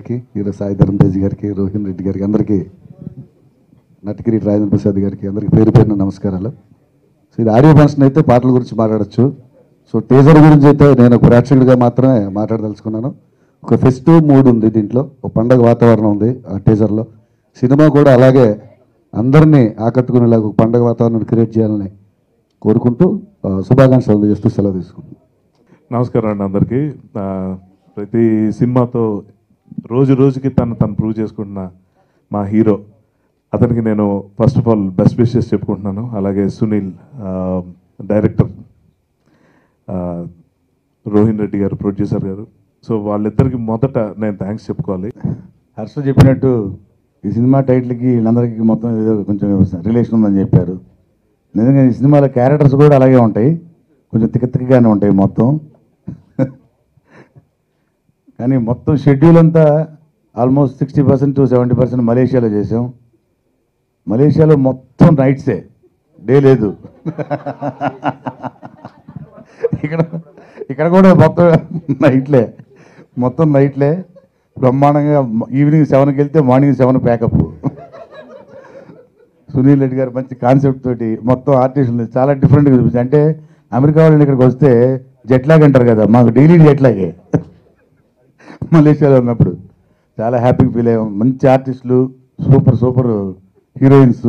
గారికి హీరో సాయి ధరమ్ తేజ్ గారికి రోహిన్ రెడ్డి గారికి అందరికీ నటకిరీటి రాజేంద్ర ప్రసాద్ గారికి అందరికీ పేరు పేరున నమస్కారాలు సో ఇది ఆడియో ఫంక్షన్ అయితే పాటల గురించి మాట్లాడచ్చు సో టీజర్ గురించి అయితే నేను ఒక ప్రేక్షకుడిగా మాత్రమే మాట్లాడదలుచుకున్నాను ఒక ఫెస్టివ్ మూడ్ ఉంది దీంట్లో ఒక పండగ వాతావరణం ఉంది ఆ టీజర్లో సినిమా కూడా అలాగే అందరినీ ఆకట్టుకునేలాగా ఒక పండగ వాతావరణం క్రియేట్ చేయాలని కోరుకుంటూ ఆ, శుభాకాంక్షలు అందజేస్తూ సెలవు తీసుకుంటాను నమస్కారం అండి అందరికీ ఆ, ప్రతి సినిమాతో రోజు రోజుకి తను తను ప్రూవ్ చేసుకుంటున్న మా హీరో అతనికి నేను first of all best wishes చెప్పుకుంటున్నాను అలాగే సునీల్ ఆ, డైరెక్టర్ ఆ, రోహిన్ రెడ్డి గారు ప్రొడ్యూసర్ గారు సో వాళ్ళిద్దరికి మొదట నేను థ్యాంక్స్ చెప్పుకోవాలి హర్ష చెప్పినట్టు ఈ సినిమా టైటిల్కి వీళ్ళందరికీ మొత్తం ఏదో కొంచెం రిలేషన్ ఉందని చెప్పారు నిజంగా ఈ సినిమాలో క్యారెక్టర్స్ కూడా అలాగే ఉంటాయి కొంచెం తిక్క తిక్కగానే ఉంటాయి మొత్తం కానీ మొత్తం షెడ్యూల్ అంతా almost sixty percent to seventy percent మలేషియాలో చేసాం మలేషియాలో మొత్తం నైట్సే డే లేదు ఇక్కడ ఇక్కడ కూడా మొత్తం నైట్లే మొత్తం నైట్లే బ్రహ్మాండంగా ఈవినింగ్ సెవెన్కి వెళ్తే morning seven pack up Sunil Reddy గారు మంచి కాన్సెప్ట్ తోటి మొత్తం ఆర్టిస్టులు చాలా డిఫరెంట్గా చూపించారు అంటే అమెరికా వాళ్ళు ఇక్కడికి వస్తే జెట్ లాగ్ అంటారు కదా మాకు డైలీ జెట్ లాగే మలేషియాలో ఉన్నప్పుడు చాలా హ్యాపీగా ఫీల్ అయ్యాం మంచి ఆర్టిస్టులు super super heroines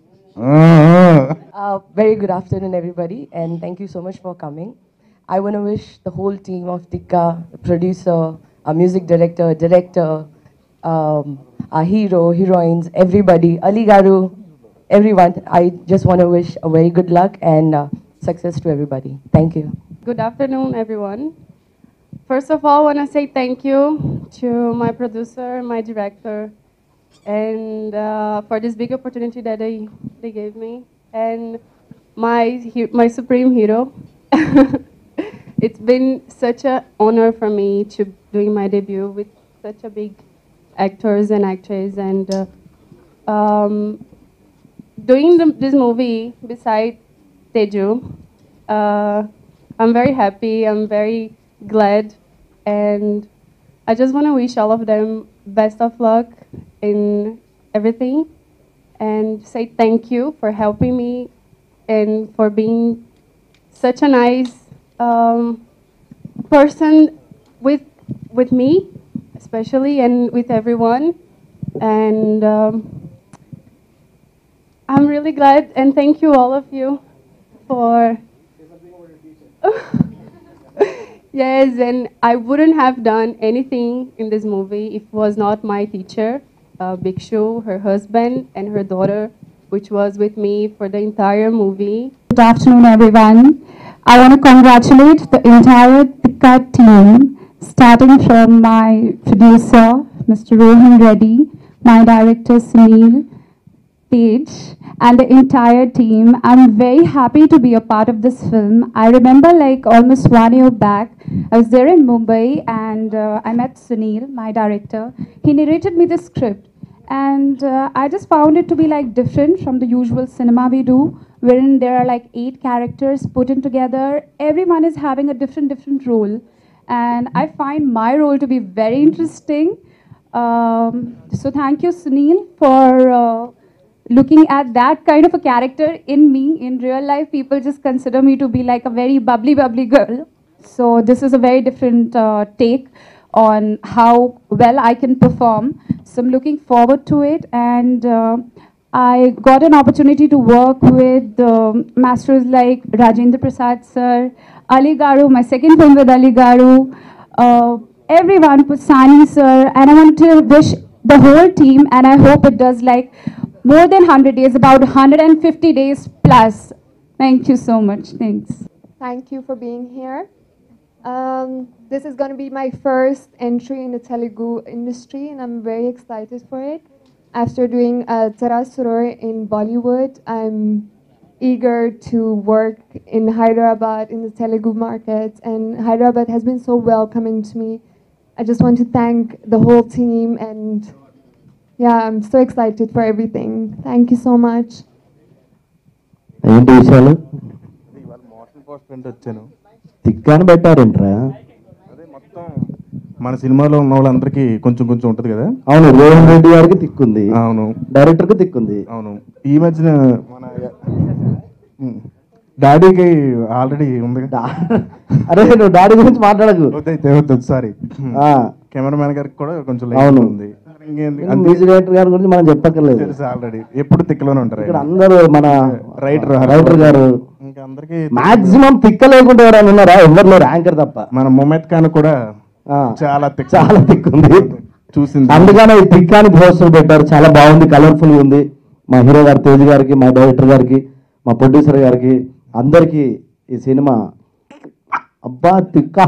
Uh, very good afternoon, everybody, and thank you so much for coming. I want to wish the whole team of Tikka, the producer, our music director, director, um, our hero, heroines, everybody, Ali Garu, everyone. I just want to wish a very good luck and uh, success to everybody. Thank you. Good afternoon, everyone. First of all, I want to say thank you to my producer, my director, and uh, for this big opportunity that they, they gave me, and my he- my supreme hero. it's been such an honor for me to doing my debut with such a big actors and actresses, and uh, um, doing the, this movie beside Teju. Uh, I'm very happy. I'm very glad, and I just want to wish all of them best of luck in everything, and say thank you for helping me and for being such a nice um, person with with me, especially, and with everyone, and. Um, I'm really glad and thank you all of you for Yes, and I wouldn't have done anything in this movie if it was not my teacher, uh, Bhikshu, her husband, and her daughter, which was with me for the entire movie. Good afternoon, everyone. I want to congratulate the entire Tikka team, starting from my producer, Mr. Rohan Reddy, my director, Sunil Tej, and the entire team. I'm very happy to be a part of this film. I remember, like, almost one year back, I was there in Mumbai and uh, I met Sunil, my director. He narrated me the script and uh, I just found it to be like different from the usual cinema we do, wherein there are like eight characters put in together. Everyone is having a different, different role, and I find my role to be very interesting. Um, so thank you, Sunil, for uh, looking at that kind of a character in me. In real life, people just consider me to be like a very bubbly, bubbly girl. So this is a very different uh, take on how well I can perform. So I'm looking forward to it, and uh, I got an opportunity to work with um, masters like Rajendra Prasad sir, Ali Garu, my second film with Ali Garu, uh, everyone, Pusani sir, and I want to wish the whole team, and I hope it does like more than 100 days, about 150 days plus. Thank you so much. Thanks. Thank you for being here. Um, this is going to be my first entry in the Telugu industry, and I'm very excited for it. After doing uh, Tara Suror in Bollywood, I'm eager to work in Hyderabad in the Telugu market, and Hyderabad has been so welcoming to me. I just want to thank the whole team, and yeah, I'm so excited for everything. Thank you so much. ఏంటి విషయాలు ఇవాళ motion post అంటే వచ్చాను తిక్కని పెట్టారేంట్రా అదే మొత్తం మన సినిమాలో ఉన్న వాళ్ళందరికీ కొంచెం కొంచెం ఉంటుంది కదా అవును రోహన్ రెడ్డి గారికి తిక్కుంది అవును డైరెక్టర్ కి తిక్కుంది అవును ఈ మధ్యన మన ఉమ్, డాడీకి ఆల్రెడీ ఉంది కదా. అరే నువ్వు డాడీ గురించి మాట్లాడకు వద్దయితే వద్దు సారీ ఆ, కెమెరామ్యాన్ గారికి కూడా కొంచెం అవును. లైట్ ఉంది ఇంకేంది? అంతే మ్యూజిక్ డైరెక్టర్ గారి గురించి మనం చెప్పక్కర్లేదు తెలుసు ఆల్రెడీ ఎప్పుడు తిక్కలోనే ఉంటారు ఇక్కడ ఆయన. అందరూ మన రైటర్ రైటర్ గారు ఇంకా అందరికీ మాక్సిమం తిక్క లేకుండా ఎవరైనా ఉన్నారా ఎవరు లేరు యాంకర్ తప్ప మన మొమెట్ ఖాన్ కూడా ఆ, చాలా తిక్క చాలా తిక్కుంది చూసింది అందుకనే ఈ తిక్కాని పోస్టర్ పెట్టారు చాలా బాగుంది కలర్ఫుల్ ఉంది మా హీరో గారు తేజ్ గారికి మా డైరెక్టర్ గారికి మా ప్రొడ్యూసర్ గారికి అందరికీ ఈ సినిమా అబ్బా తిక్క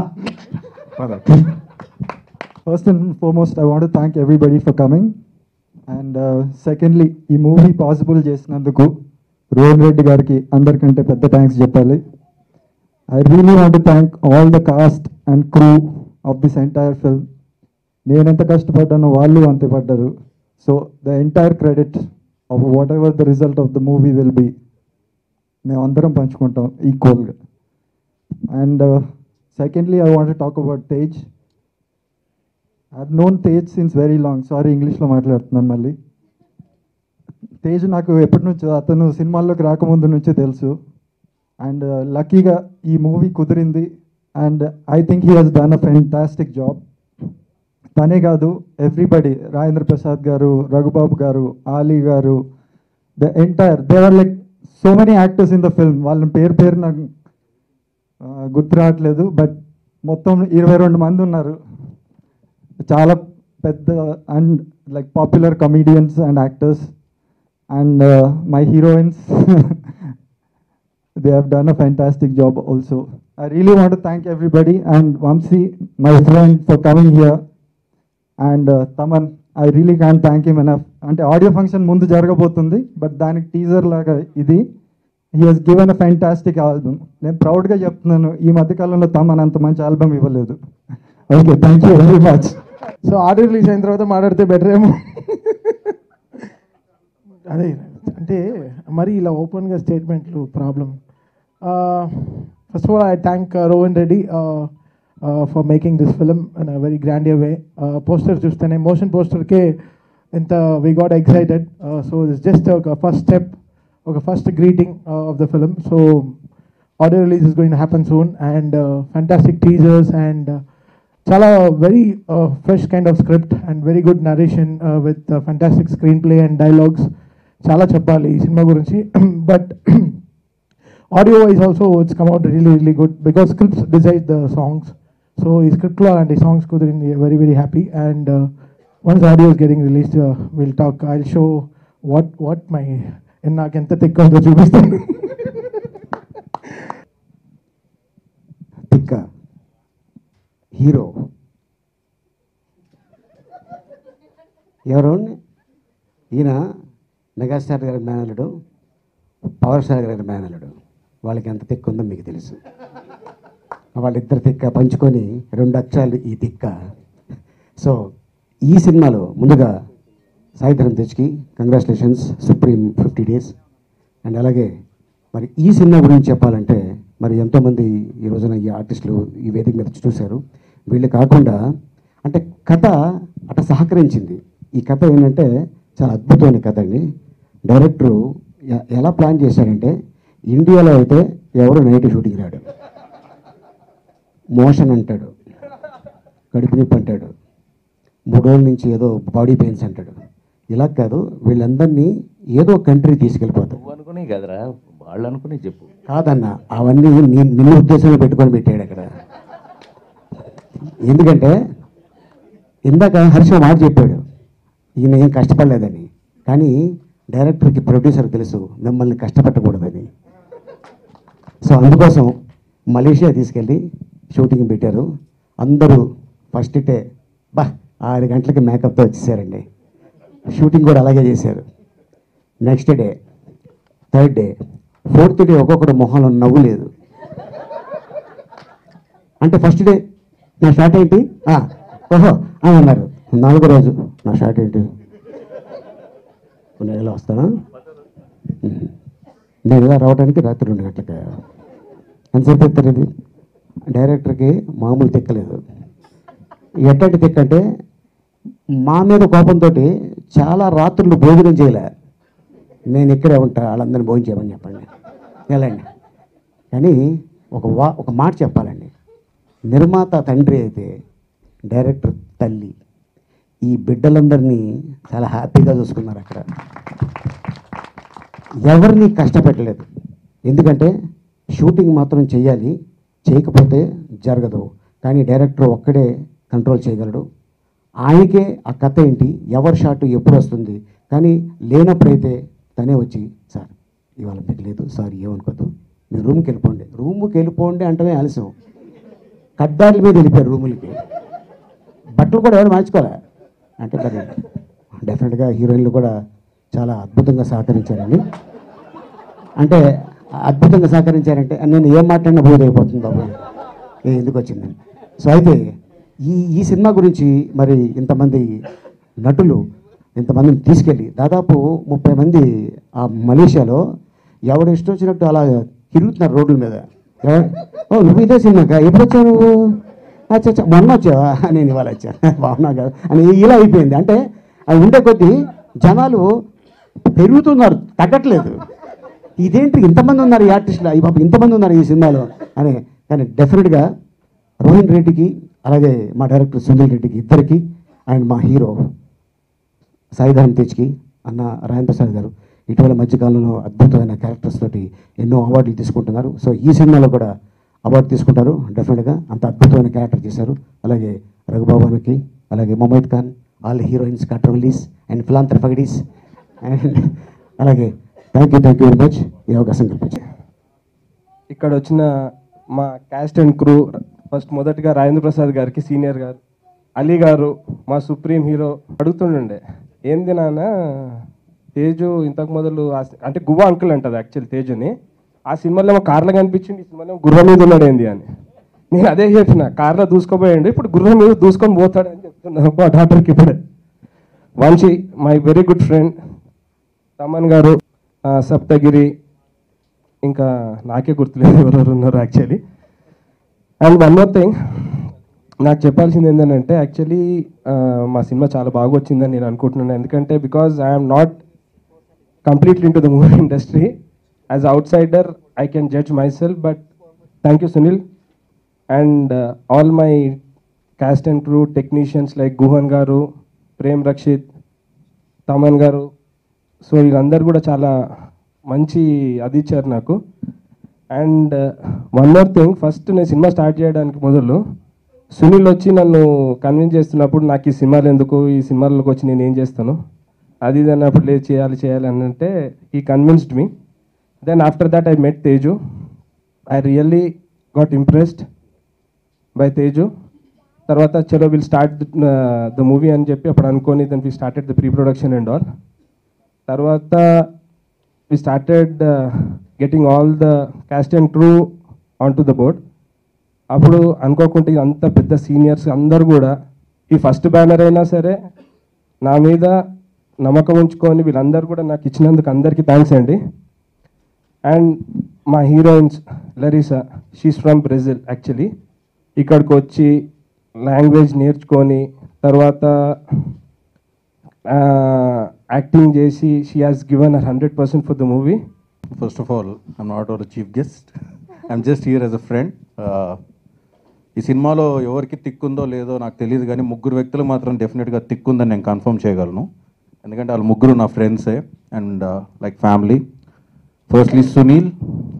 First and foremost, I want to thank everybody for coming. And uh, secondly, ఈ మూవీ పాసిబుల్ చేసినందుకు రోహన్ రెడ్డి గారికి అందరికంటే పెద్ద థ్యాంక్స్ చెప్పాలి I really want to thank all the cast and crew of this entire film నేను ఎంత కష్టపడ్డానో వాళ్ళు అంతే పడ్డారు so the entire credit of whatever the result of the movie will be మేము అందరం పంచుకుంటాం ఈక్వల్గా and secondly I want talk about Tej I've known Tej since very long sorry ఇంగ్లీష్లో మాట్లాడుతున్నాను మళ్ళీ తేజ్ నాకు ఎప్పటి నుంచో అతను సినిమాల్లోకి రాకముందు నుంచే తెలుసు అండ్ లక్కీగా ఈ మూవీ కుదిరింది and I think he has done a fantastic job తనే కాదు ఎవ్రీబడి రాజేంద్ర ప్రసాద్ గారు రఘుబాబు గారు ఆలీ గారు the entire there were like so many actors in the film వాళ్ళ పేరు పేరు నాకు ఆ, గుర్తు రావట్లేదు బట్ మొత్తం ఇరవై రెండు మంది ఉన్నారు చాలా పెద్ద and like popular comedians and actors and my heroines they have done a fantastic job also I really want thank everybody and Vamsi my friend for coming here and Thaman I really can thank him enough అంటే audio function ముందు జరగబోతుంది but దానికి teaser లాగా ఇది he has given a fantastic album నేను ప్రౌడ్గా చెప్తున్నాను ఈ మధ్యకాలంలో తమన్ అంత మంచి ఆల్బమ్ ఇవ్వలేదు okay thank you very much so audio release అయిన తర్వాత మాట్లాడితే బెటర్ ఏమో అదే అంటే మరి ఇలా ఓపెన్గా స్టేట్మెంట్లు problem first of all I thank Rohan Reddy for making this film in a very grand way poster చూస్తేనే మోషన్ పోస్టర్కే ఎంత we got excited so this just ఒక ఫస్ట్ స్టెప్ ఒక first greeting of the film so audio release is going happen soon and fantastic teasers and చాలా very fresh kind of script and very good narration with fantastic screenplay and dialogues చాలా చెప్పాలి ఈ సినిమా గురించి but audio wise also it's come out really really good because scripts decide the songs so ఈ స్క్రిప్ట్లో అలాంటి songs కుదిరింది very very happy and once audio is getting release will talk I show what what my నాకు ఎంత తెక్కందో చూపిస్తాను తిక్క hero ఎవరు ఈయన మెగాస్టార్ గారి మేనలుడు పవర్ స్టార్ గారి మేనలుడు వాళ్ళకి ఎంత తిక్క ఉందో మీకు తెలుసు వాళ్ళిద్దరు తిక్క పంచుకొని రెండు అక్షరాలు ఈ తిక్క సో ఈ సినిమాలో ముందుగా సాయిధరం తెచ్చుకి congratulations supreme fifty days and అలాగే మరి ఈ సినిమా గురించి చెప్పాలంటే మరి ఎంతోమంది ఈ రోజున ఈ ఆర్టిస్టులు ఈ వేదిక మీద చూశారు వీళ్ళు కాకుండా అంటే కథ అట సహకరించింది ఈ కథ ఏంటంటే చాలా అద్భుతమైన కథ అండి డైరెక్టరు ఎ- ఎలా ప్లాన్ చేశాడంటే ఇండియాలో అయితే ఎవరు నైట్ షూటింగ్ రాడు మోషన్ అంటాడు కడుపు నొప్పి అంటాడు మూడు రోజుల నుంచి ఏదో బాడీ పెయిన్స్ అంటాడు ఇలా కాదు వీళ్ళందరినీ ఏదో కంట్రీ తీసుకెళ్ళిపోతాడు నువ్వు అనుకునే కదరా వాళ్ళు అనుకునే చెప్పు కాదన్న అవన్నీ నీ నిన్ను ఉద్దేశంలో పెట్టుకొని పెట్టాడు అక్కడ ఎందుకంటే ఇందాక హర్ష మాట చెప్పాడు ఈయన ఏం కష్టపడలేదని కానీ డైరెక్టర్కి ప్రొడ్యూసర్ తెలుసు మిమ్మల్ని కష్టపెట్టకూడదని సో అందుకోసం మలేషియా తీసుకెళ్ళి షూటింగ్ పెట్టారు అందరూ ఫస్ట్ డే బా ఆరు గంటలకి మేకప్తో వచ్చేసారండి షూటింగ్ కూడా అలాగే చేశారు next day third day fourth day ఒక్కొక్కడు మొహంలో నవ్వు లేదు అంటే ఫస్ట్ డే నా షార్ట్ ఏంటి ఆ, ఓహో అని అన్నారు నాలుగో రోజు నా షార్ట్ ఏంటి నేను ఇలా వస్తానా ఉహు. నేను ఇలా రావడానికి రాత్రి రెండు గంటలకి ఎంతసేపు ఎత్తారు ఇది డైరెక్టర్కి మామూలు తిక్కలేదు ఎట్లాంటి తిక్క అంటే మా మీద కోపంతో చాలా రాత్రులు భోజనం చేయలే నేను ఇక్కడే ఉంటా వాళ్ళందరినీ భోజనం చేయమని చెప్పండి వెళ్ళండి కానీ ఒక వా ఒక మాట చెప్పాలండి నిర్మాత తండ్రి అయితే డైరెక్టర్ తల్లి ఈ బిడ్డలందరినీ చాలా హ్యాపీగా చూసుకున్నారు అక్కడ ఎవరిని కష్టపెట్టలేదు ఎందుకంటే షూటింగ్ మాత్రం చేయాలి చేయకపోతే జరగదు కానీ డైరెక్టర్ ఒక్కడే కంట్రోల్ చేయగలడు ఆయనకే ఆ కథ ఏంటి ఎవరి షాట్ ఎప్పుడు వస్తుంది కానీ లేనప్పుడైతే తనే వచ్చి సార్ ఇవాళ మీకు లేదు సార్ ఏమనుకోద్దు మీరు రూమ్కి వెళ్ళిపోండి రూమ్కి వెళ్ళిపోండి అంటే ఆలస్యం కడ్డాల మీద వెళ్ళిపోయారు రూములకి బట్టలు కూడా ఎవరు మార్చుకోలే అంటే మరి డెఫినెట్గా హీరోయిన్లు కూడా చాలా అద్భుతంగా సహకరించారండి అంటే అద్భుతంగా సహకరించారంటే నేను ఏం మాట్లాడినా బోధ అయిపోతుంది బాబు ఏ ఎందుకు వచ్చిందని సో అయితే ఈ ఈ సినిమా గురించి మరి ఇంతమంది నటులు ఇంతమందిని తీసుకెళ్ళి దాదాపు ముప్పై మంది ఆ మలేషియాలో ఎవడు ఇష్టం వచ్చినట్టు అలా తిరుగుతున్నారు రోడ్ల మీద ఎవరు ఓ నువ్వు ఇదే సినిమాకా ఎప్పుడు వచ్చావు నువ్వు అచ్చా అచ్చా మొన్న వచ్చావా నేను ఇవాళ వచ్చాను బాగున్నా కదా అని ఇలా అయిపోయింది అంటే అది ఉండే కొద్దీ జనాలు పెరుగుతున్నారు తగ్గట్లేదు ఇదేంటి ఇంతమంది ఉన్నారు ఈ ఆర్టిస్టులు ఈ పాప ఇంతమంది ఉన్నారు ఈ సినిమాలో అని కానీ డెఫినెట్గా రోహిన్ రెడ్డికి అలాగే మా డైరెక్టర్ సునీల్ రెడ్డికి ఇద్దరికి అండ్ మా హీరో సాయిధరం తేజ్కి అన్న రాయన్ ప్రసాద్ గారు ఇటీవల మధ్యకాలంలో అద్భుతమైన క్యారెక్టర్స్ తోటి ఎన్నో అవార్డులు తీసుకుంటున్నారు సో ఈ సినిమాలో కూడా అవార్డు తీసుకుంటారు డెఫినెట్గా అంత అద్భుతమైన క్యారెక్టర్ చేశారు అలాగే రఘుబాబానికి అలాగే మొమైద్ ఖాన్ ఆల్ హీరోయిన్స్ కాట్రోలీస్ అండ్ ఫిలాంతర్ ఫగడీస్ అండ్ అలాగే thank you thank you very much ఈ అవకాశం కల్పించారు ఇక్కడ వచ్చిన మా క్యాస్ట్ అండ్ క్రూ ఫస్ట్ మొదటిగా రాజేంద్ర ప్రసాద్ గారికి సీనియర్ గారు అలీ గారు మా సుప్రీం హీరో అడుగుతుండే ఏంది నాన్న తేజు ఇంతకు మొదలు ఆ సి- అంటే గువ్వ అంకుల్ అంటది యాక్చువల్ తేజుని ఆ సినిమాలో ఏమో కార్లో కనిపించింది ఈ సినిమాలో ఏమో గుర్రం మీద ఉన్నాడు ఏంది అని నేను అదే చెప్పిన కార్లో దూసుకోపోయాడు ఇప్పుడు గుర్రం మీద దూసుకొని పోతాడు అని చెప్తున్నాను మా డాక్టర్కి ఇప్పుడే Vamsi my very good friend Thaman గారు ఆ, సప్తగిరి ఇంకా నాకే గుర్తులేదు ఎవరెవరు ఉన్నారు actually and one more thing నాకు చెప్పాల్సింది ఏంటంటే యాక్చువల్లీ మా సినిమా చాలా బాగా వచ్చిందని నేను అనుకుంటున్నాను ఎందుకంటే because I'm not completely into the movie industry as outsider I can judge myself but thank you Sunil and all my cast and crew technicians like Guhan గారు ప్రేమ్ రక్షిత్ తమన్ గారు సో వీళ్ళందరూ కూడా చాలా మంచి అది ఇచ్చారు నాకు and one more thing first నేను సినిమా స్టార్ట్ చేయడానికి మొదలు సునీల్ వచ్చి నన్ను కన్విన్స్ చేస్తున్నప్పుడు నాకు ఈ సినిమాలు ఎందుకు ఈ సినిమాలకు వచ్చి నేను ఏం చేస్తాను అది ఇది అన్నప్పుడు లేదు చేయాలి చేయాలి అని అంటే ఈ convinced me then after that I met Teju I really got impressed by Teju తర్వాత చలో విల్ స్టార్ట్ ద మూవీ అని చెప్పి అప్పుడు అనుకొని then we started the pre production and all తర్వాత we started getting all the cast and crew on to the board అప్పుడు అనుకోకుండా అంత పెద్ద సీనియర్స్ అందరు కూడా ఈ ఫస్ట్ బ్యానర్ అయినా సరే నా మీద నమ్మకం ఉంచుకొని వీళ్ళందరూ కూడా నాకు ఇచ్చినందుకు అందరికీ థ్యాంక్స్ అండి అండ్ మా heroines Larissa she's from Brazil actually ఇక్కడికి వచ్చి లాంగ్వేజ్ నేర్చుకొని తర్వాత యాక్టింగ్ చేసి she has given her hundred percent for the movie First of all, I'm not our chief guest. I'm just here as a friend. Uh, ఈ సినిమాలో ఎవరికి తిక్కుందో లేదో నాకు తెలియదు కానీ ముగ్గురు వ్యక్తులు మాత్రం డెఫినెట్గా తిక్కుందని నేను కన్ఫర్మ్ చేయగలను ఎందుకంటే వాళ్ళు ముగ్గురు నా ఫ్రెండ్సే and like family firstly Sunil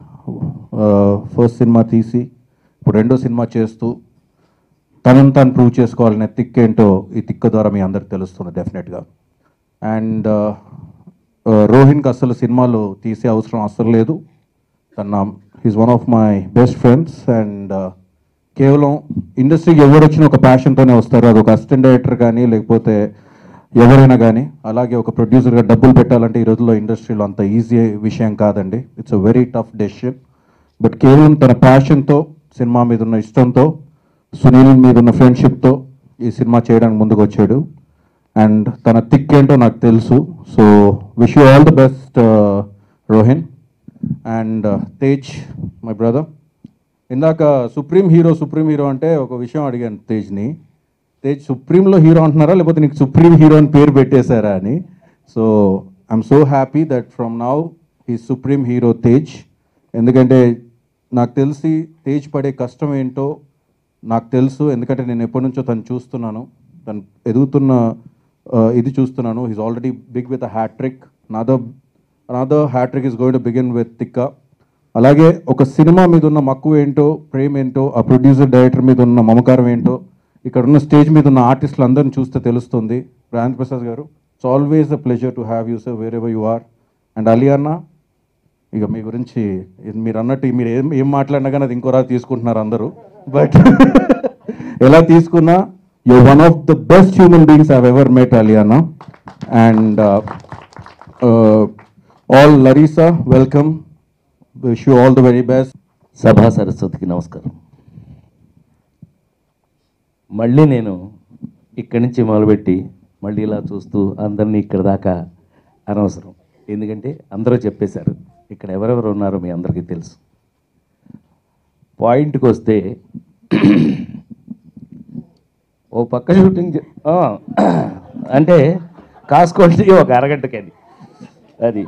first సినిమా తీసి ఇప్పుడు రెండో సినిమా చేస్తూ తనను తాను ప్రూవ్ చేసుకోవాలనే తిక్కేంటో ఈ తిక్క ద్వారా మీ అందరికి తెలుస్తుంది డెఫినెట్గా అండ్ రోహిన్కి అసలు సినిమాలు తీసే అవసరం అస్సలు లేదు తన he's one of my best friends and కేవలం ఇండస్ట్రీకి ఎవరు వచ్చిన ఒక ప్యాషన్తోనే వస్తారు అది ఒక అసిస్టెంట్ డైరెక్టర్ కానీ లేకపోతే ఎవరైనా కానీ అలాగే ఒక ప్రొడ్యూసర్గా డబ్బులు పెట్టాలంటే ఈ రోజుల్లో ఇండస్ట్రీలో అంత ఈజీ విషయం కాదండి it's a very tough decision but కేవలం తన ప్యాషన్తో సినిమా మీద ఉన్న ఇష్టంతో సునీల్ మీద ఉన్న ఫ్రెండ్షిప్తో ఈ సినిమా చేయడానికి ముందుకు వచ్చాడు అండ్ తన థిక్ ఏంటో నాకు తెలుసు so wish you all the best Rohin and Tej my brother ఇందాక సుప్రీం హీరో సుప్రీం హీరో అంటే ఒక విషయం అడిగాను తేజ్ని తేజ్ సుప్రీంలో హీరో అంటున్నారా లేకపోతే నీకు సుప్రీం హీరో అని పేరు పెట్టేశారా అని so I'm so happy that from now he supreme hero Tej ఎందుకంటే నాకు తెలిసి తేజ్ పడే కష్టం ఏంటో నాకు తెలుసు ఎందుకంటే నేను ఎప్పటి నుంచో తను చూస్తున్నాను తను ఎదుగుతున్న ఆ, ఇది చూస్తున్నాను he's already big with a hat trick another another hat trick is going to begin with Thikka అలాగే ఒక సినిమా మీద ఉన్న మక్కువ ఏంటో ప్రేమ ఏంటో ఆ ప్రొడ్యూసర్ డైరెక్టర్ మీద ఉన్న మమకారం ఏంటో ఇక్కడ ఉన్న స్టేజ్ మీద ఉన్న ఆర్టిస్టులు అందరిని చూస్తే తెలుస్తుంది రాజేంద్ర ప్రసాద్ గారు it's always a pleasure to have you sir wherever you are and Ali అన్న ఇక మీ గురించి ఇది మీరు అన్నట్టు మీరు ఏం ఏం మాట్లాడినా కానీ అది ఇంకోరా తీసుకుంటున్నారు అందరూ బట్ ఎలా తీసుకున్నా you one of the best human beings have ever met Ali అన్న and all Larissa welcome wish you all the very best సభా సరస్వతికి నమస్కారం మళ్ళీ నేను ఇక్కడి నుంచి మొదలుపెట్టి మళ్ళీ ఇలా చూస్తూ అందరినీ ఇక్కడ దాకా అనవసరం ఎందుకంటే అందరూ చెప్పేశారు ఇక్కడ ఎవరెవరు ఉన్నారో మీ అందరికీ తెలుసు పాయింట్కి వస్తే ఓ పక్క షూటింగ్ చే- ఆ, అంటే కాసుకోండి ఒక అరగంటకి అది అది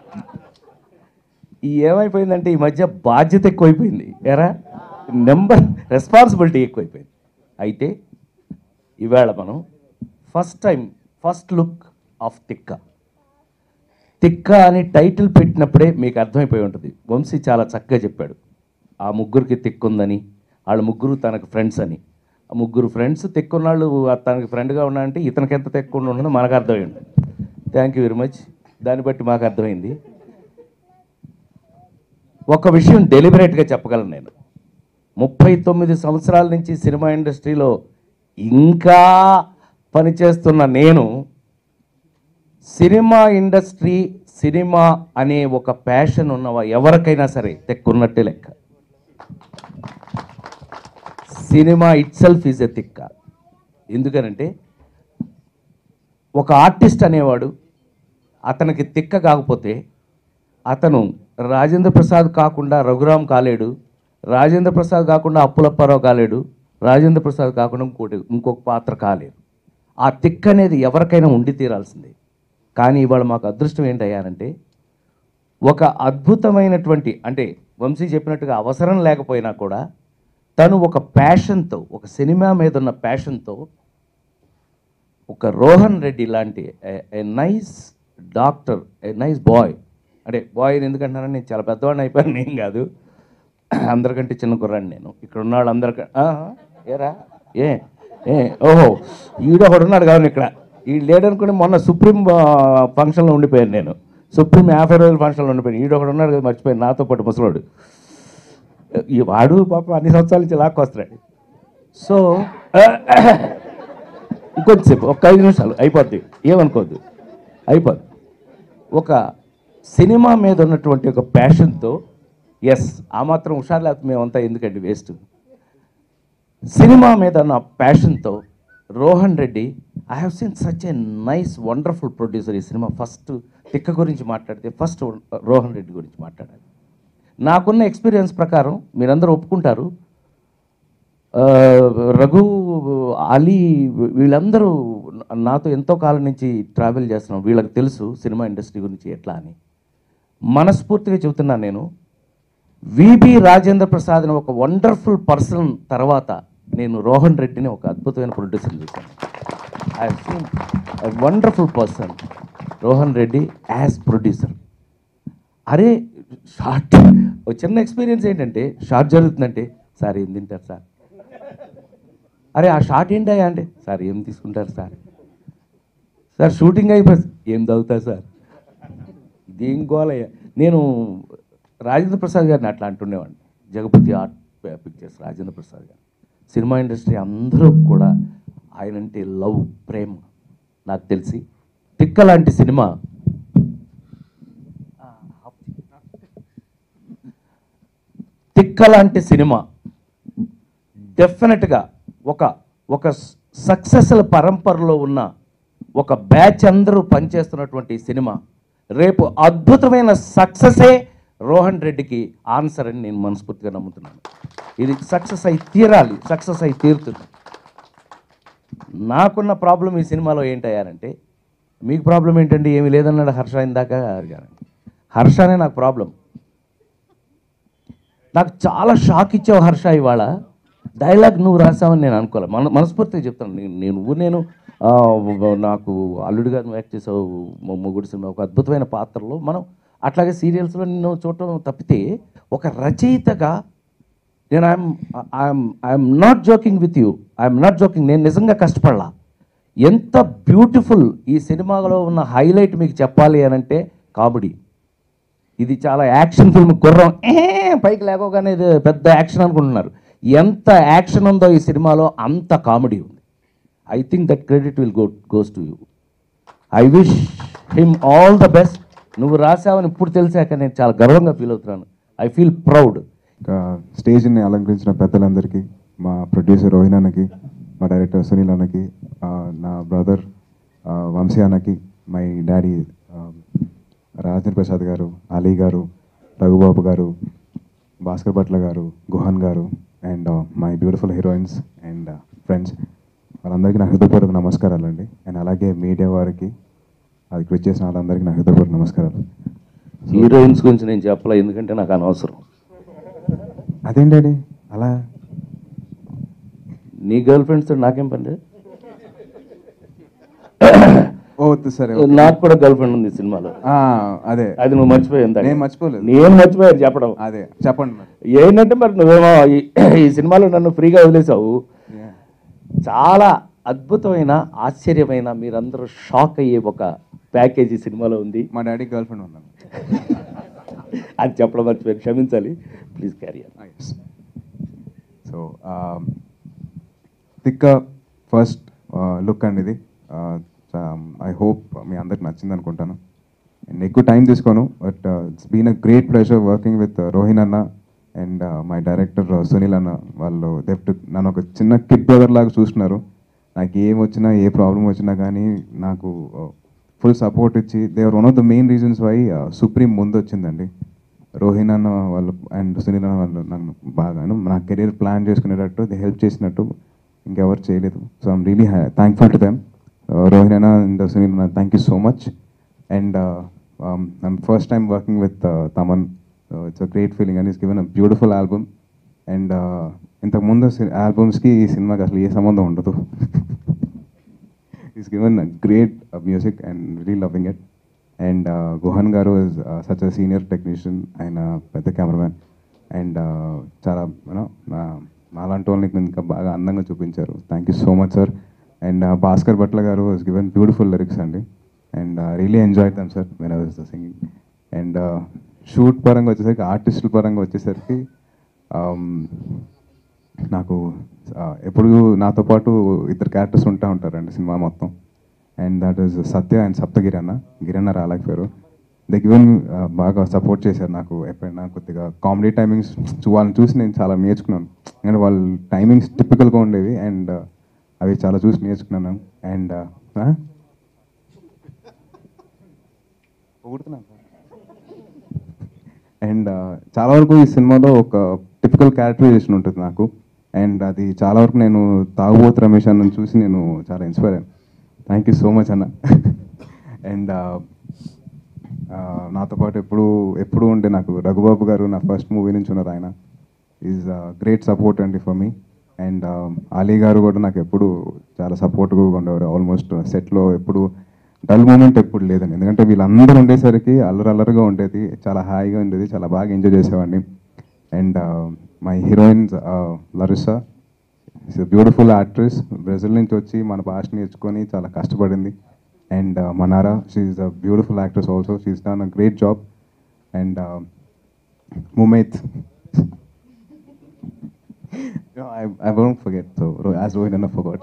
ఈ ఏమైపోయిందంటే ఈ మధ్య బాధ్యత ఎక్కువైపోయింది ఎరా నెంబర్ రెస్పాన్సిబిలిటీ ఎక్కువైపోయింది అయితే ఇవాళ మనం first time first look of Thikka Thikka అని టైటిల్ పెట్టినప్పుడే మీకు అర్థమైపోయి ఉంటుంది వంశీ చాలా చక్కగా చెప్పాడు ఆ ముగ్గురికి తిక్కుందని వాళ్ళ ముగ్గురు తనకు ఫ్రెండ్స్ అని ఆ ముగ్గురు ఫ్రెండ్స్ తిక్కున్నాళ్ళు తనకి ఫ్రెండ్గా ఉన్నా అంటే ఇతనికి ఎంత తిక్కుండా ఉన్నదో మనకు అర్థమై ఉంటుంది థ్యాంక్ యూ వెరీ మచ్ దాన్ని బట్టి మాకు అర్థమైంది ఒక విషయం డెలిబరేట్గా చెప్పగలను నేను ముప్పై తొమ్మిది సంవత్సరాల నుంచి సినిమా ఇండస్ట్రీలో ఇంకా పనిచేస్తున్న నేను సినిమా ఇండస్ట్రీ సినిమా అనే ఒక ప్యాషన్ ఉన్నవా ఎవరికైనా సరే తెక్కున్నట్టే లెక్క సినిమా itself is a Thikka ఎందుకనంటే ఒక ఆర్టిస్ట్ అనేవాడు అతనికి తిక్క కాకపోతే అతను రాజేంద్ర ప్రసాద్ కాకుండా రఘురామ్ కాలేడు రాజేంద్ర ప్రసాద్ కాకుండా అప్పులప్పారావు కాలేడు రాజేంద్ర ప్రసాద్ కాకుండా ఇంకోటి ఇంకొక పాత్ర కాలేడు ఆ తిక్క అనేది ఎవరికైనా ఉండి తీరాల్సిందే కానీ ఇవాళ మాకు అదృష్టం ఏంటయ్యానంటే ఒక అద్భుతమైనటువంటి అంటే వంశీ చెప్పినట్టుగా అవసరం లేకపోయినా కూడా తను ఒక ప్యాషన్తో ఒక సినిమా మీద ఉన్న ప్యాషన్తో ఒక రోహన్ రెడ్డి లాంటి a nice doctor a nice boy అంటే బాయ్ ఎందుకంటున్నారని నేను చాలా పెద్దవాడిని అయిపోయాను నేను కాదు అందరికంటే చిన్న కుర్రాడిని నేను ఇక్కడ ఉన్న వాళ్ళందరికీ ఏరా ఏ ఏ ఓహో ఈడ ఒకడు ఉన్నాడు కావాలి ఇక్కడ ఈ లేడనుకుని మొన్న సుప్రీం ఫంక్షన్లో ఉండిపోయాను నేను సుప్రీం యాభై రోజుల ఫంక్షన్లో ఉండిపోయాను ఈడ ఒకడు ఉన్నాడు కదా మర్చిపోయాను నాతో పాటు ముసలోడు ఈ వాడు పాప అన్ని సంవత్సరాల నుంచి లాక్కొస్తున్నాడు సో ఇంకొంచెంసేపు ఒక ఐదు నిమిషాలు అయిపోద్ది ఏమనుకోవద్దు అయిపోద్ది ఒక సినిమా మీద ఉన్నటువంటి ఒక ప్యాషన్తో ఎస్ ఆ మాత్రం హుషారు లేకపోతే మేమంతా ఎందుకండి వేస్ట్ సినిమా మీద ఉన్న ప్యాషన్తో Rohan Reddy I have seen such a nice wonderful producer ఈ సినిమా ఫస్ట్ తిక్క గురించి మాట్లాడితే ఫస్ట్ రోహన్ రెడ్డి గురించి మాట్లాడాలి నాకున్న ఎక్స్పీరియన్స్ ప్రకారం మీరందరూ ఒప్పుకుంటారు ఆ, రఘు అలీ వీళ్ళందరూ నాతో ఎంతో కాలం నుంచి ట్రావెల్ చేస్తున్నాం వీళ్ళకి తెలుసు సినిమా ఇండస్ట్రీ గురించి ఎట్లా అని మనస్ఫూర్తిగా చెబుతున్నాను నేను విబి రాజేంద్ర ప్రసాద్ అని ఒక వండర్ఫుల్ పర్సన్ తర్వాత నేను రోహన్ రెడ్డిని ఒక అద్భుతమైన ప్రొడ్యూసర్ చూశాను I seen wonderful person Rohan Reddy as producer అరే షార్ట్ ఒక చిన్న ఎక్స్పీరియన్స్ ఏంటంటే షార్ట్ జరుగుతుందంటే సార్ ఏం తింటారు సార్ అరే ఆ షార్ట్ ఏంటయ్యా అంటే సార్ ఏం తీసుకుంటారు సార్ సార్ షూటింగ్ అయిపోయింది ఏం చదువుతారు సార్ ఇదేం గోలయ్యా నేను రాజేంద్ర ప్రసాద్ గారిని అట్లా అంటుండేవాడిని జగపతి ఆర్ట్ పిక్చర్స్ రాజేంద్ర ప్రసాద్ గారు సినిమా ఇండస్ట్రీ అందరూ కూడా ఆయన అంటే లవ్ ప్రేమ నాకు తెలిసి తిక్క లాంటి సినిమా తిక్క లాంటి సినిమా డెఫినెట్గా ఒక ఒక సక్సెస్ల పరంపరలో ఉన్న ఒక బ్యాచ్ అందరూ పనిచేస్తున్నటువంటి సినిమా రేపు అద్భుతమైన సక్సెసే రోహన్ రెడ్డికి ఆన్సర్ అని నేను మనస్ఫూర్తిగా నమ్ముతున్నాను ఇది సక్సెస్ అయి తీరాలి సక్సెస్ అయి తీరుతుంది నాకున్న ప్రాబ్లం ఈ సినిమాలో ఏంటయ్యారంటే మీకు ప్రాబ్లం ఏంటండి ఏమీ లేదన్నాడు హర్ష ఇందాక అడిగాను హర్షనే నాకు ప్రాబ్లం నాకు చాలా షాక్ ఇచ్చావు హర్ష ఇవాళ డైలాగ్ నువ్వు రాసావని నేను అనుకోలే మన మనస్ఫూర్తిగా చెప్తాను నేను నేను నువ్వు నేను ఆ, నాకు అల్లుడిగా నువ్వు యాక్ట్ చేసావు మొ- మొగుడు సినిమా ఒక అద్భుతమైన పాత్రలో మనం అట్లాగే సీరియల్స్లో నిన్ను చూడటం తప్పితే ఒక రచయితగా నేను I'm I'm I'm not joking with you I'm not joking నేను నిజంగా కష్టపడలా ఎంత బ్యూటిఫుల్ ఈ సినిమాలో ఉన్న హైలైట్ మీకు చెప్పాలి అని అంటే కామెడీ ఇది చాలా యాక్షన్ ఫిల్మ్ గుర్రం ఏ పైకి లేకోగానే ఇది పెద్ద యాక్షన్ అనుకుంటున్నారు ఎంత యాక్షన్ ఉందో ఈ సినిమాలో అంత కామెడీ ఉంది I think that credit will go goes to you I wish him all the best నువ్వు రాసావని ఇప్పుడు తెలిసాక నేను చాలా గర్వంగా ఫీల్ అవుతున్నాను ఐ ఫీల్ ప్రౌడ్ ఇంకా స్టేజ్ని అలంకరించిన పెద్దలందరికీ మా ప్రొడ్యూసర్ రోహిన్ అన్నకి మా డైరెక్టర్ సునీల్ అన్నకి ఆ, నా బ్రదర్ వంశీ అన్నకి మై డాడీ రాజేంద్ర ప్రసాద్ గారు అలీ గారు రఘుబాబు గారు భాస్కర్ భట్ల గారు గుహన్ గారు and my beautiful heroines and friends వాళ్ళందరికీ నా హృదయపూర్వక నమస్కారాలు అండి అండ్ అలాగే మీడియా వారికి అది కృషి చేసిన వాళ్ళందరికీ నా హృదయపూర్వక నమస్కారాలు హీరోయిన్స్ గురించి నేను చెప్పలే ఎందుకంటే నాకు అనవసరం అదేంటండి అలా నీ గర్ల్ ఫ్రెండ్స్ నాకేం పని ఓ వద్దు సరే నాకు కూడా గర్ల్ ఫ్రెండ్ ఉంది ఈ సినిమాలో ఆ, అదే అది నువ్వు మర్చిపోయావు ఇందాక. నేను మర్చిపోలేదు నేను మర్చిపోయాను చెప్పడం అదే చెప్పండి మరి. ఏంటంటే మరి నువ్వేమో ఈ- ఈ సినిమాలో నన్ను ఫ్రీగా వదిలేసావు చాలా అద్భుతమైన ఆశ్చర్యమైన మీరందరూ షాక్ అయ్యే ఒక ప్యాకేజీ సినిమాలో ఉంది మా డాడీ గర్ల్ ఫ్రెండ్ ఉన్నాను అది చెప్పడం మర్చిపోయాను క్షమించాలి please carry so Thikka first look అండి ఇది ఐ హోప్ మీ అందరికి నచ్చింది అనుకుంటాను అండ్ ఎక్కువ టైం తీసుకోను but it's been a great pressure working with Rohin అన్న అండ్ మై డైరెక్టర్ సునీల్ అన్న వాళ్ళు దెఫ్ట్ నన్ను ఒక చిన్న కిడ్ బ్రదర్ లాగా చూస్తున్నారు నాకు ఏం వచ్చినా ఏ ప్రాబ్లం వచ్చినా కానీ నాకు ఫుల్ సపోర్ట్ ఇచ్చి they were one of the main reasons why supreme ముందు వచ్చిందండి రోహిన్ అన్న వాళ్ళు అండ్ సునీల్ అన్న వాళ్ళు నన్ను బాగాను నా కెరీర్ ప్లాన్ చేసుకునేటట్టు ది హెల్ప్ చేసినట్టు ఇంకెవరు చేయలేదు so I'm really thankful to them Rohin అన్న అండ్ సునీల్ అన్న thank you so much and I'm first time working with Thaman it's a great feeling and is given a beautiful album and ఇంతకు ముందు ఆల్బమ్స్కి ఈ సినిమాకి అసలు ఏ సంబంధం ఉండదు is given great music and really loving it and Guhan గారు is such a senior technician ఆయన పెద్ద కెమెరామ్యాన్ అండ్ చాలా యూనో మాలాంటి వాళ్ళని ఇంకా బాగా అందంగా చూపించారు thank you so much sir and Bhaskar Bhatla గారు ఇస్ గివెన్ బ్యూటిఫుల్ లిరిక్స్ అండి and really enjoy them sir when I was the singing and shoot పరంగా వచ్చేసరికి ఆర్టిస్టుల పరంగా వచ్చేసరికి um, నాకు ఆ, ఎప్పుడు నాతో పాటు ఇద్దరు క్యారెక్టర్స్ ఉంటా ఉంటారండి సినిమా మొత్తం and that is Satya and Saptagiri అన్న గిరన్న రాలేకపోయారు ద గివెన్ బాగా సపోర్ట్ చేశారు నాకు ఎప్పుడైనా కొద్దిగా కామెడీ టైమింగ్స్ వాళ్ళని చూసి నేను చాలా నేర్చుకున్నాను ఎందుకంటే వాళ్ళ టైమింగ్స్ టిపికల్గా ఉండేవి అండ్ అవి చాలా చూసి నేర్చుకున్నాను అండ్ అండ్ చాలా వరకు ఈ సినిమాలో ఒక టిపికల్ క్యారెక్టరైజేషన్ ఉంటుంది నాకు అండ్ అది చాలా వరకు నేను తాగుబోతు రమేష్ అన్నను చూసి నేను చాలా ఇన్స్పైర్ అయ్యాను థ్యాంక్ యూ సో మచ్ అన్న అండ్ నాతో పాటు ఎప్పుడు ఎప్పుడు ఉండే నాకు రఘుబాబు గారు నా ఫస్ట్ మూవీ నుంచి ఉన్నారు ఆయన ఈజ్ గ్రేట్ సపోర్ట్ అండి ఫర్ మీ అండ్ అలీ గారు కూడా నాకు ఎప్పుడు చాలా సపోర్ట్గా ఉండేవారు ఆల్మోస్ట్ సెట్లో ఎప్పుడు డల్ మూమెంట్ ఎప్పుడు లేదండి ఎందుకంటే వీళ్ళందరూ ఉండేసరికి అల్లరి అల్లరిగా ఉండేది చాలా హాయిగా ఉండేది చాలా బాగా ఎంజాయ్ చేసేవాడిని and my heroine Larissa is beautiful actress Brazil నుంచి వచ్చి మన భాష నేర్చుకొని చాలా కష్టపడింది and Mannara she is a beautiful actress also she is done a great job and Mumaith No, I, I won't forget. So, Ro- as Rohit forgot.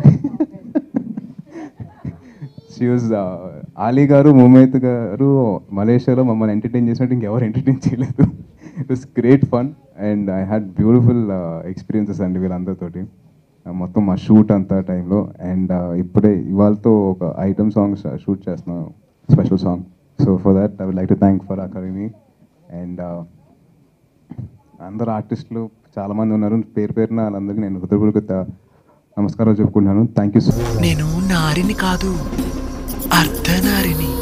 She was Ali గారు ముమైత్ గారు మలేషియాలో మమ్మల్ని ఎంటర్టైన్ చేసినట్టు ఇంకెవరు ఎంటర్టైన్ చేయలేదు it was great fun and I had beautiful experiences అండి వీళ్ళందరితోటి Uh, మొత్తం మా షూట్ అంతా టైంలో అండ్ ఇప్పుడే ఇవాళతో ఒక ఐటమ్ సాంగ్ షూట్ చేస్తున్నాం special song so for that I would like to thank for academy and అందరు ఆర్టిస్టులు చాలామంది ఉన్నారు పేరు పేరున వాళ్ళందరికీ నేను హృదయపూర్వక నమస్కారాలు చెప్పుకుంటున్నాను థ్యాంక్ యూ సో నేను నారిని కాదు అర్ధనారిని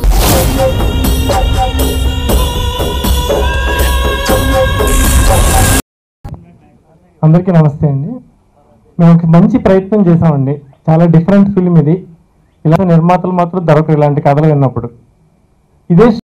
అందరికీ నమస్తే అండి మేము ఒక మంచి ప్రయత్నం చేసామండి చాలా డిఫరెంట్ ఫిల్మ్ ఇది ఇలా నిర్మాతలు మాత్రం దొరకరు ఇలాంటి కథలు విన్నప్పుడు ఇదే